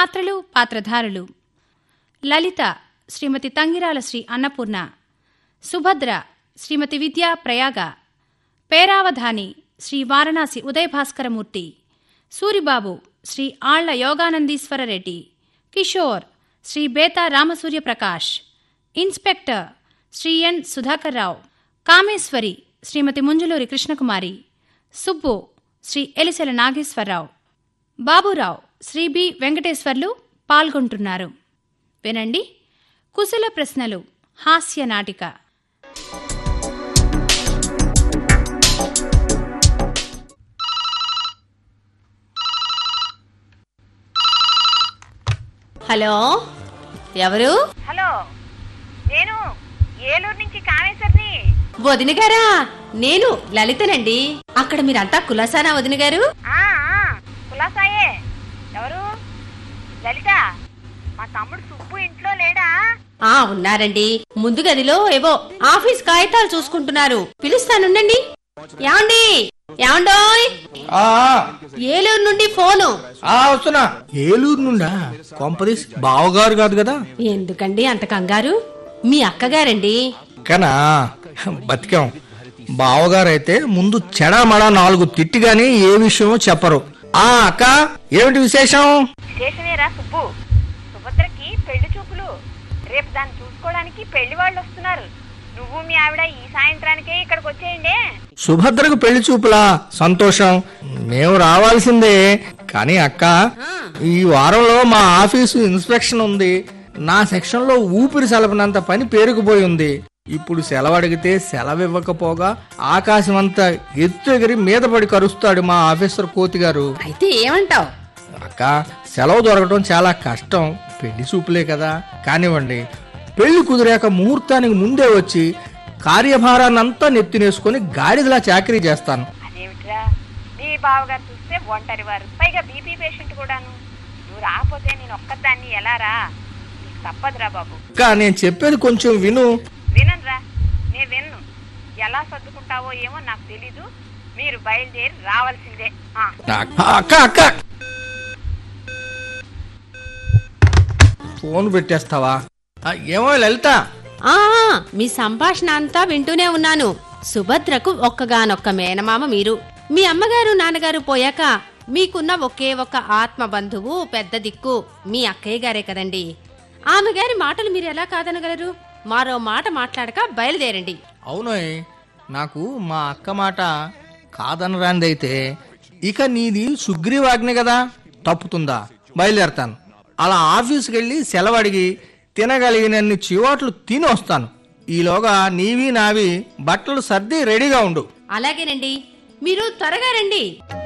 పాత్రలు పాత్రధారులు లలిత శ్రీమతి Tangirala Shri Annapurna Subhadra Srimati Vidya Prayaga Peravadhani Sri Varanasi Udayabhaskaramurthy Suribabu Sri Alla Yoganandeeswara Reddy Kishore Sri Betha Ramasuryaprakash inspector Sri N Sudhakar Rao Kameswari Srimati Munjuluri Krishnakumari Subbu Sri Elisela Nageswararao Baburao Sri B Venkateswarlu పాల్గొంటున్నారు వినండి కుశల ప్రశ్నలు హాస్య నాటిక హలో ఎవరు హలో నేను ఏలూరు నుంచి కామేశ్వరిని వదిన గారా నేను లలితనండి అక్కడ మీరంతా కులాసానా వదిన గారు ఆ, ఆ, కులాసాయే ఎవరు లలిత మా తమ్ముడు సుబ్బు ఇంట్లో లేడా ఆ ఉన్నారండి ముందు గదిలో ఏవో ఆఫీస్ కాగితాలు చూసుకుంటున్నారు పిలుస్తానుండండి యాండి యాండోయ్ ఆ ఏలూరు నుండి ఫోను ఆ, వస్తున్నా ఏలూరు నుండా కొంపదీస్ బావగారు కాదు కదా ఎందుకండి అంత కంగారు మీ అక్కగారండి కనా బతికాం బావగారు అయితే ముందు చెడామడా నాలుగు తిట్టి గాని ఏ విషయమో చెప్పరు ఆ అక్క ఏమిటి విశేషం విశేషమేరా సుబ్బు సుభద్రకి పెళ్లి చూపులు రేపు దాన్ని చూసుకోవడానికి పెళ్లి వాళ్ళు వస్తున్నారు నువ్వు మీ ఆవిడ ఈ సాయంత్రానికే ఇక్కడికి వచ్చేయండి సుభద్రకు పెళ్లి చూపులా సంతోషం మేము రావాల్సిందే కానీ అక్క ఈ వారంలో మా ఆఫీసు ఇన్స్పెక్షన్ ఉంది నా సెక్షన్ లో ఊపిరి సలపనంత పని పేరుకుపోయి ఉంది ఇప్పుడు సెలవు అడిగితే సెలవు ఇవ్వకపోగా ఆకాశం అంతా ఎత్తు ఎగిరి మీద పడి కరుస్తాడు మా ఆఫీసర్ కోతి గారు అయితే ఏమంటావ్ అక్క సెలవు దొరకడం చాలా కష్టం పెళ్లి చూపులే కదా కానివ్వండి పెళ్లి కుదిరాక ముహూర్తానికి ముందే వచ్చి కార్యభారాన్నంతా నెత్తినేసుకొని గాడిదలా చాకరీ చేస్తాను అదేమిట్రా మీ బావగారు చూస్తే ఒంటరి వారు పైగా బీపీ పేషెంట్ కూడాను నువ్వు రాకపోతే నేను ఒక్కదాన్ని ఎలా రా నీకు తప్పదురా బాబు అక్క నేను చెప్పేది కొంచెం విను విననురా నేను విన్ను ఎలా సర్దుకుంటావో ఏమో నాకు తెలీదు మీరు బయలుదేరి రావాల్సిందే ఆ అక్క అక్క ఫోన్ పెట్టేస్తావా ఆ, ఏమో లలిత ఆ మీ సంభాషణ అంతా వింటూనే ఉన్నాను సుభద్రకు ఒక్కగానొక్క మేనమామ మీరు మీ అమ్మగారు నాన్నగారు పోయాక మీకున్న ఒకే ఒక్క ఆత్మ బంధువు పెద్ద దిక్కు మీ అక్కయ్య గారే కదండి ఆమె గారి మాటలు మీరు ఎలా కాదనగలరు మరో మాట మాట్లాడక బయలుదేరండి అవునోయ్ నాకు మా అక్క మాట కాదనరాందైతే ఇక నీది సుగ్రీవాజ్ఞ కదా తప్పుతుందా బయలుదేరతాను అలా ఆఫీస్కి వెళ్ళి సెలవు అడిగి తినగలిగినన్ని చివాట్లు తిని వస్తాను ఈలోగా నీవి నావి బట్టలు సర్ది రెడీగా ఉండు అలాగేనండి మీరు త్వరగా రండి